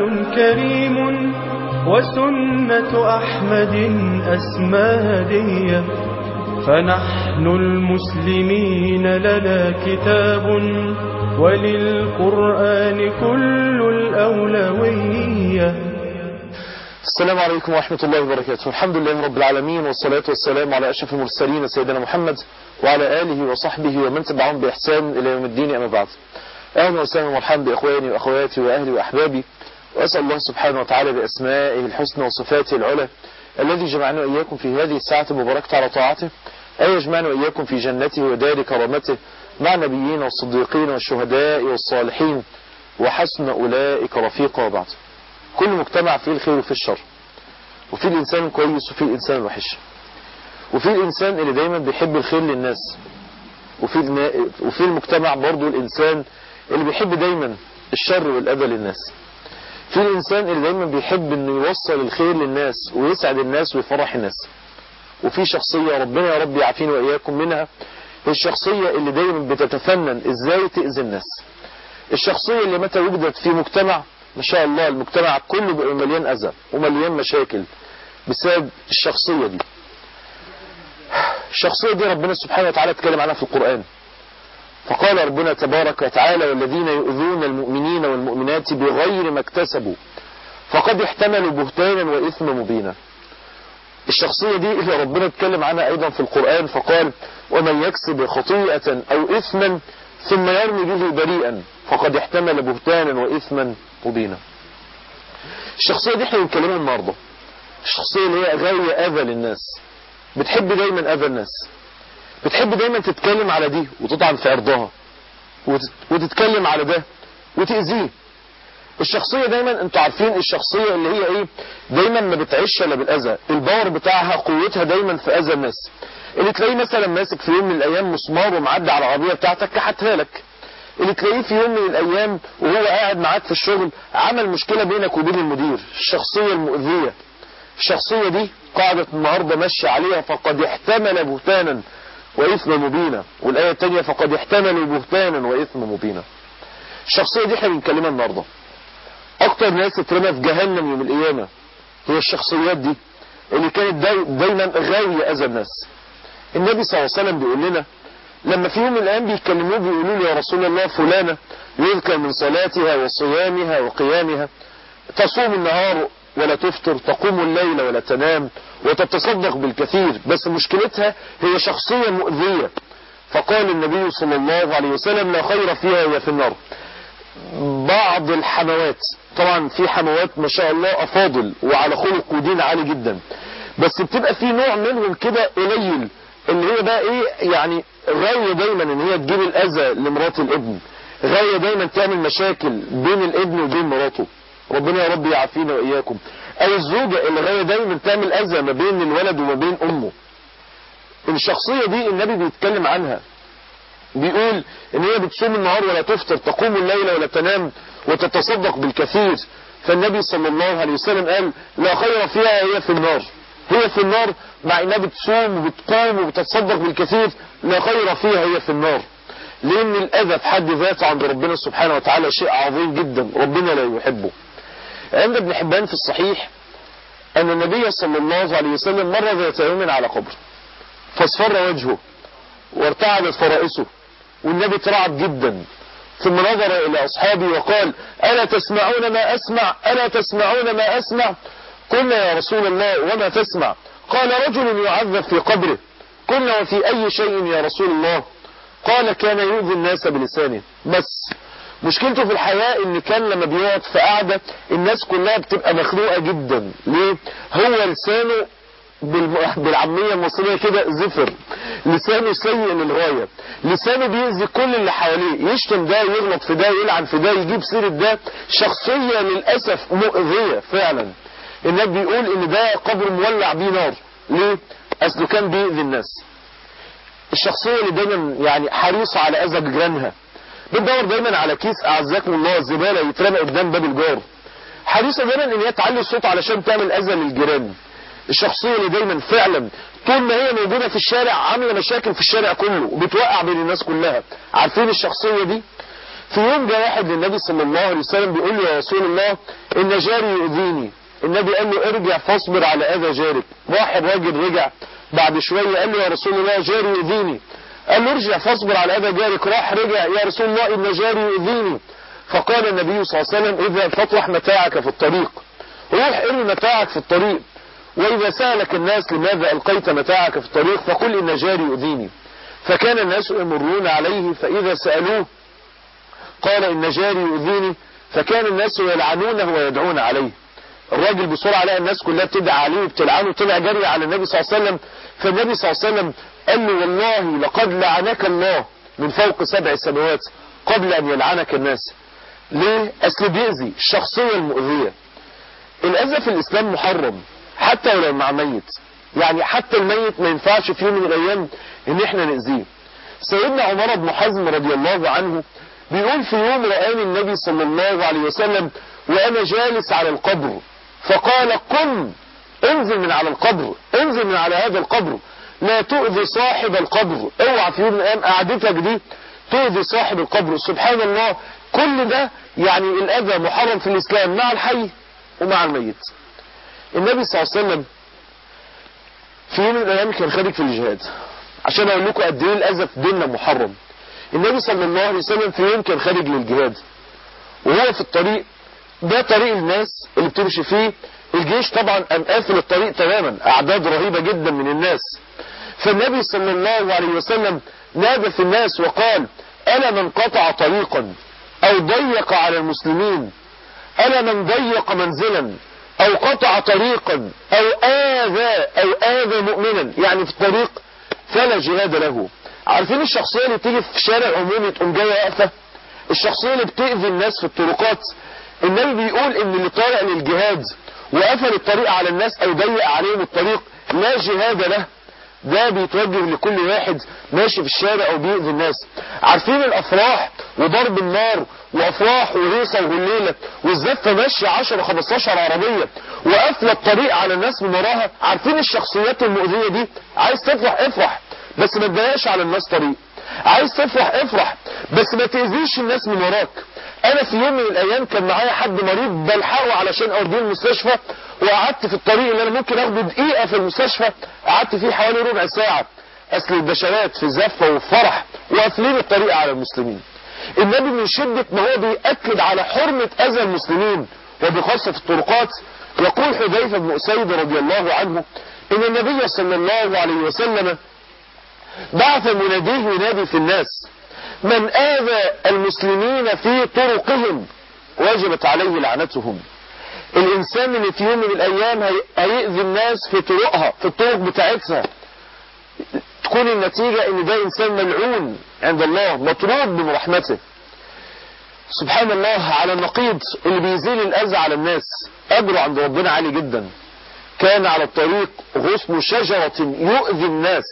كريم وسنة أحمد أسمى هدية فنحن المسلمين لنا كتاب وللقرآن كل الأولوية السلام عليكم ورحمة الله وبركاته الحمد لله رب العالمين والصلاة والسلام على أشرف المرسلين سيدنا محمد وعلى آله وصحبه ومن تبعهم بإحسان إلى يوم الدين أما بعد أهلا وسهلا ومرحبا بإخواني وأخواتي وأهلي وأحبابي وأسأل الله سبحانه وتعالى بأسمائه الحسنى وصفاته العلى الذي جمعنا وإياكم في هذه الساعة المباركة على طاعته أن يجمعنا وإياكم في جنته ودار كرامته مع نبيين والصديقين والشهداء والصالحين وحسن أولئك رفيقا وبعد كل مجتمع فيه الخير وفيه الشر وفيه الإنسان الكويس وفيه الإنسان الوحش وفيه الإنسان اللي دايما بيحب الخير للناس وفيه, وفيه المجتمع برضو الإنسان اللي بيحب دايما الشر والأذى للناس في الإنسان اللي دايما بيحب انه يوصل الخير للناس ويسعد الناس ويفرح الناس وفي شخصية ربنا يا رب يعافينا وإياكم منها الشخصية اللي دايما بتتفنن ازاي تأذي الناس الشخصية اللي متى وجدت في مجتمع ما شاء الله المجتمع كله بقى مليان أذى ومليان مشاكل بسبب الشخصية دي الشخصية دي ربنا سبحانه وتعالى اتكلم عنها في القرآن فقال ربنا تبارك وتعالى والذين يؤذون المؤمنين والمؤمنات بغير ما اكتسبوا فقد احتملوا بهتانا وإثما مبينا الشخصية دي اللي ربنا اتكلم عنها أيضا في القرآن فقال ومن يكسب خطيئة أو إثما ثم يرمي به بريئا فقد احتمل بهتانا وإثما مبينا الشخصية دي احنا بنتكلمها النهاردة الشخصية اللي هي غاوية أذى للناس بتحب دايما أذى الناس بتحب دايما تتكلم على دي وتطعن في أرضها وتتكلم على ده وتأذيه الشخصية دايما انتوا عارفين الشخصية اللي هي ايه دايما ما بتعيش الا بالاذى الباور بتاعها قوتها دايما في اذى الناس اللي تلاقيه مثلا ماسك في يوم من الايام مسمار ومعدي على العربية بتاعتك كحتها لك اللي تلاقيه في يوم من الايام وهو قاعد معاك في الشغل عمل مشكلة بينك وبين المدير الشخصية المؤذية الشخصية دي قاعدة النهاردة ماشية عليها فقد احتمل بهتانا وإثم مبينا والآية الثانية فقد احتملوا بهتانا وإثم مبينا الشخصية دي احنا بنتكلمها النهاردة أكتر ناس اترمى في جهنم يوم القيامة هي الشخصيات دي اللي كانت داي دايما غاوية أذى الناس النبي صلى الله عليه وسلم بيقول لنا لما في يوم من الأيام بيتكلموه بيقولوا له يا رسول الله فلانة يذكر من صلاتها وصيامها وقيامها تصوم النهار ولا تفطر تقوم الليل ولا تنام وتتصدق بالكثير بس مشكلتها هي شخصية مؤذية فقال النبي صلى الله عليه وسلم لا خير فيها هي في النار بعض الحموات طبعا في حموات ما شاء الله أفاضل وعلى خلق ودين عالي جدا بس بتبقى في نوع منهم كده قليل اللي هي بقى ايه يعني غاية دايما ان هي تجيب الأذى لمرات الابن غاية دايما تعمل مشاكل بين الابن وبين مراته ربنا يا رب يعافينا وإياكم أو الزوجة اللي غاية دايما تعمل أذى ما بين الولد وما بين أمه الشخصية دي النبي بيتكلم عنها بيقول ان هي بتصوم النهار ولا تفطر تقوم الليل ولا تنام وتتصدق بالكثير فالنبي صلى الله عليه وسلم قال لا خير فيها هي في النار هي في النار مع انها بتصوم وبتقوم وبتتصدق بالكثير لا خير فيها هي في النار لان الاذى في حد ذاته عند ربنا سبحانه وتعالى شيء عظيم جدا ربنا لا يحبه عند ابن حبان في الصحيح ان النبي صلى الله عليه وسلم مر ذات يوم على قبر فاصفر وجهه وارتعدت فرائسه والنبي اترعب جدا ثم نظر الى اصحابه وقال الا تسمعون ما اسمع الا تسمعون ما اسمع قلنا يا رسول الله وما تسمع قال رجل يعذب في قبره قلنا وفي اي شيء يا رسول الله قال كان يؤذي الناس بلسانه بس مشكلته في الحياة ان كان لما بيقعد في قعدة الناس كلها بتبقى مخنوقة جدا ليه هو لسانه بالعامية المصرية كده زفر لسانه سيء للغاية لسانه بيأذي كل اللي حواليه يشتم ده يغلط في ده يلعن في ده يجيب سيرة ده شخصية للأسف مؤذية فعلا النبي بيقول ان ده قبر مولع بيه نار ليه اصله كان بيأذي الناس الشخصية اللي دايما يعني حريصة على اذى جيرانها بتدور دايما على كيس اعزكم الله الزبالة يترمى قدام باب الجار حريصة دايما ان هي تعلي الصوت علشان تعمل اذى للجيران الشخصية اللي دايما فعلا طول ما هي موجودة في الشارع عاملة مشاكل في الشارع كله وبتوقع بين الناس كلها عارفين الشخصية دي في يوم جاء واحد للنبي صلى الله عليه وسلم بيقول له يا رسول الله ان جاري يؤذيني النبي قال له ارجع فاصبر على اذى جارك راح الراجل رجع بعد شوية قال له يا رسول الله جاري يؤذيني قال له ارجع فاصبر على اذى جارك راح رجع يا رسول الله ان جاري يؤذيني فقال النبي صلى الله عليه وسلم اذا فاطرح متاعك في الطريق روح ارمي متاعك في الطريق واذا سألك الناس لماذا القيت متاعك في الطريق فقل ان جاري يؤذيني فكان الناس يمرون عليه فاذا سألوه قال ان جاري يؤذيني فكان الناس يلعنونه ويدعون عليه الراجل بسرعة لقى الناس كلها بتدعى عليه وبتلعنه طلع جري على النبي صلى الله عليه وسلم فالنبي صلى الله عليه وسلم قال له والله لقد لعنك الله من فوق سبع سماوات قبل ان يلعنك الناس ليه اصل بيأذي الشخصية المؤذية الاذى في الاسلام محرم حتى ولو مع ميت يعني حتى الميت ما ينفعش في يوم من الايام ان احنا نأذيه سيدنا عمر بن حزم رضي الله عنه بيقول في يوم رآني النبي صلى الله عليه وسلم وانا جالس على القبر فقال قم انزل من على القبر انزل من على هذا القبر لا تؤذي صاحب القبر اوعى في يوم من الايام قعدتك دي تؤذي صاحب القبر سبحان الله كل ده يعني الاذى محرم في الاسلام مع الحي ومع الميت النبي صلى الله عليه وسلم في يوم من الايام كان خارج في الجهاد عشان اقول لكم قد ايه الاذى في ديننا محرم النبي صلى الله عليه وسلم في يوم كان خارج للجهاد وهو في الطريق ده طريق الناس اللي بتمشي فيه الجيش طبعا قام قافل الطريق تماما اعداد رهيبة جدا من الناس فالنبي صلى الله عليه وسلم نادى في الناس وقال ألا من قطع طريقا أو ضيق على المسلمين ألا من ضيق منزلا أو قطع طريقا أو آذى أو آذى مؤمنا يعني في الطريق فلا جهاد له عارفين الشخصية اللي تيجي في شارع عمومي تقوم جاية واقفة الشخصية اللي بتأذي الناس في الطرقات النبي بيقول ان اللي طالع للجهاد وقفل الطريق على الناس او ضيق عليهم الطريق لا جهاد له ده بيتوجه لكل واحد ماشي في الشارع او بيأذي الناس عارفين الافراح وضرب النار وافراح وهيصة وهليلة والزفة ماشية 10 15 عربية وقافلة الطريق على الناس من وراها عارفين الشخصيات المؤذية دي عايز تفرح افرح بس ما تضايقش على الناس طريق عايز تفرح افرح بس ما تأذيش الناس من وراك انا في يوم من الايام كان معايا حد مريض بلحقه علشان اوديه المستشفى وقعدت في الطريق اللي انا ممكن اخده دقيقة في المستشفى قعدت فيه حوالي ربع ساعة اصل البشرات في زفة وفرح وقافلين الطريق على المسلمين النبي من شدة ما هو بيأكد على حرمة اذى المسلمين وبخاصة في الطرقات يقول حذيفة بن أسيد رضي الله عنه ان النبي صلى الله عليه وسلم بعث مناديه ينادي في الناس من آذى المسلمين في طرقهم وجبت عليه لعنتهم الإنسان اللي في يوم من الأيام هيأذي الناس في طرقها في الطرق بتاعتها تكون النتيجة ان ده إنسان ملعون عند الله مطرود من رحمته سبحان الله على النقيض اللي بيزيل الأذى على الناس أجره عند ربنا عالي جدا كان على الطريق غصن شجرة يؤذي الناس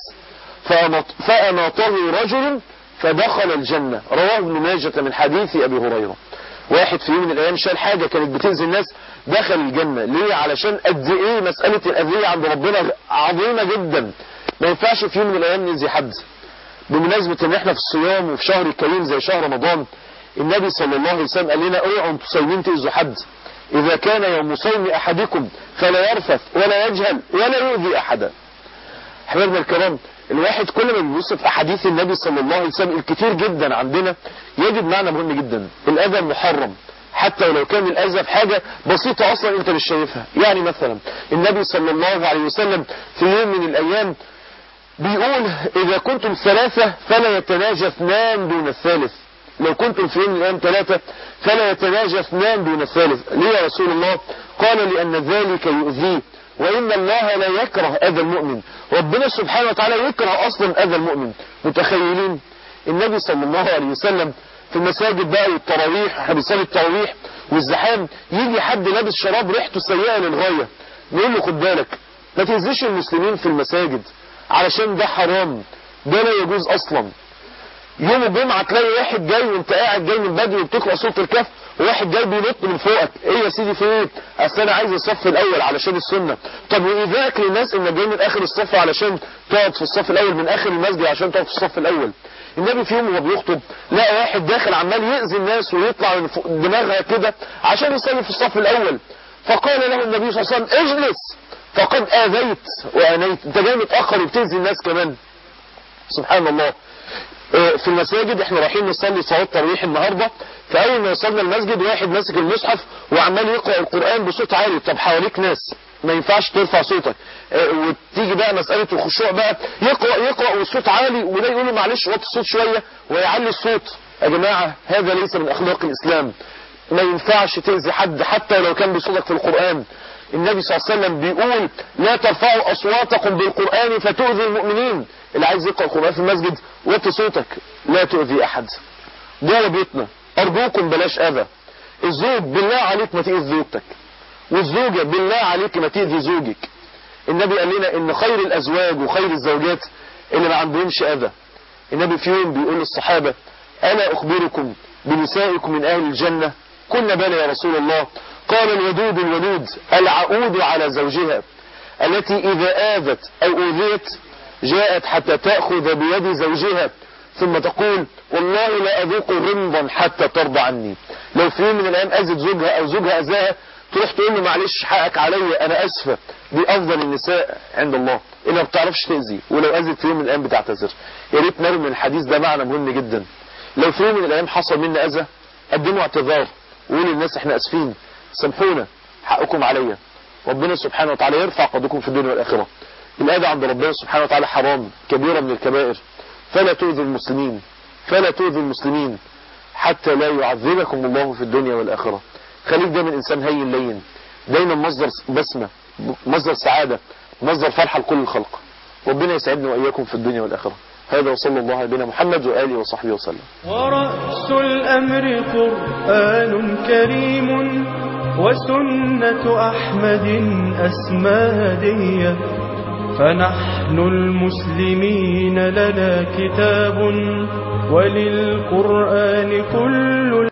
فأماطه رجل فدخل الجنة رواه ابن ماجة من حديث أبي هريرة واحد في يوم من الأيام شال حاجة كانت بتأذي الناس دخل الجنة ليه علشان قد إيه مسألة الأذية عند ربنا عظيمة جدا ما ينفعش في يوم من الأيام نأذي حد بمناسبة ان احنا في الصيام وفي شهر الكريم زي شهر رمضان النبي صلى الله عليه وسلم قال لنا اوعوا انتوا صايمين تأذوا حد إذا كان يوم صوم أحدكم فلا يرفث ولا يجهل ولا يؤذي أحدا حبايبنا الكرام الواحد كل ما بيبص في أحاديث النبي صلى الله عليه وسلم الكتير جدا عندنا يجد معنى مهم جدا الأذى المحرم حتى ولو كان الأذى في حاجة بسيطة أصلا أنت مش شايفها يعني مثلا النبي صلى الله عليه وسلم في يوم من الأيام بيقول إذا كنتم ثلاثة فلا يتناجى اثنان دون الثالث لو كنتم في يوم من الأيام ثلاثة فلا يتناجى اثنان دون الثالث ليه يا رسول الله قال لأن ذلك يؤذيه وإن الله لا يكره أذى المؤمن ربنا سبحانه وتعالى يكره أصلا أذى المؤمن متخيلين النبي صلى الله عليه وسلم في المساجد بقى والتراويح احنا بنصلي التراويح والزحام يجي حد لابس شراب ريحته سيئة للغاية نقول له خد بالك ما تنزلش المسلمين في المساجد علشان ده حرام ده لا يجوز أصلا يوم الجمعة تلاقي واحد جاي وانت قاعد جاي من بدري وبتقرأ سورة الكهف وواحد جاي بينط من فوقك ايه يا سيدي في ايه اصل انا عايز الصف الاول علشان السنة طب واذاك للناس انك جاي من اخر الصف علشان تقعد في الصف الاول من اخر المسجد عشان تقعد في الصف الاول النبي في يوم وهو بيخطب لقى واحد داخل عمال يأذي الناس ويطلع من فوق دماغها كده عشان يصلي في الصف الاول فقال له النبي صلى الله عليه وسلم اجلس فقد آذيت وآنيت انت جاي متأخر وبتأذي الناس كمان سبحان الله في المساجد احنا رايحين نصلي صلاه تراويح النهارده فاول ما وصلنا المسجد واحد ماسك المصحف وعمال يقرا القران بصوت عالي طب حواليك ناس ما ينفعش ترفع صوتك اه وتيجي بقى مساله الخشوع بقى يقرا يقرا والصوت عالي وده يقول له معلش وطي الصوت شويه ويعلي الصوت يا جماعه هذا ليس من اخلاق الاسلام ما ينفعش تاذي حد حتى لو كان بصوتك في القران النبي صلى الله عليه وسلم بيقول لا ترفعوا اصواتكم بالقران فتؤذي المؤمنين اللي عايز يقرأ القرآن في المسجد وطي صوتك لا تؤذي أحد جوه بيتنا أرجوكم بلاش أذى الزوج بالله عليك ما تأذي زوجتك والزوجة بالله عليك ما تأذي زوجك النبي قال لنا إن خير الأزواج وخير الزوجات اللي ما عندهمش أذى النبي في يوم بيقول للصحابة ألا أخبركم بنسائكم من أهل الجنة قلنا بلى يا رسول الله قال الودود الولود العقود على زوجها التي إذا آذت أو أوذيت جاءت حتى تأخذ بيد زوجها ثم تقول والله لا أذوق غمضا حتى ترضى عني لو في يوم من الأيام أذت زوجها أو زوجها أذاها تروح تقول له معلش حقك عليا أنا أسفة دي أفضل النساء عند الله اللي ما بتعرفش تأذي ولو أذت في يوم من الأيام بتعتذر يا ريت نرمي الحديث ده معنى مهم جدا لو في يوم من الأيام حصل منا أذى قدموا اعتذار وقولوا للناس احنا أسفين سامحونا حقكم عليا ربنا سبحانه وتعالى يرفع قدركم في الدنيا والآخرة الأذى عند ربنا سبحانه وتعالى حرام كبيرة من الكبائر فلا تؤذي المسلمين فلا تؤذي المسلمين حتى لا يعذبكم الله في الدنيا والآخرة خليك دايما إنسان هين لين دايما مصدر بسمة مصدر سعادة مصدر فرحة لكل الخلق ربنا يسعدنا وإياكم في الدنيا والآخرة هذا وصلى الله على نبينا محمد وآله وصحبه وسلم ورأس الأمر قرآن كريم وسنة أحمد أسمادية فنحن المسلمين لنا كتاب وللقرآن كل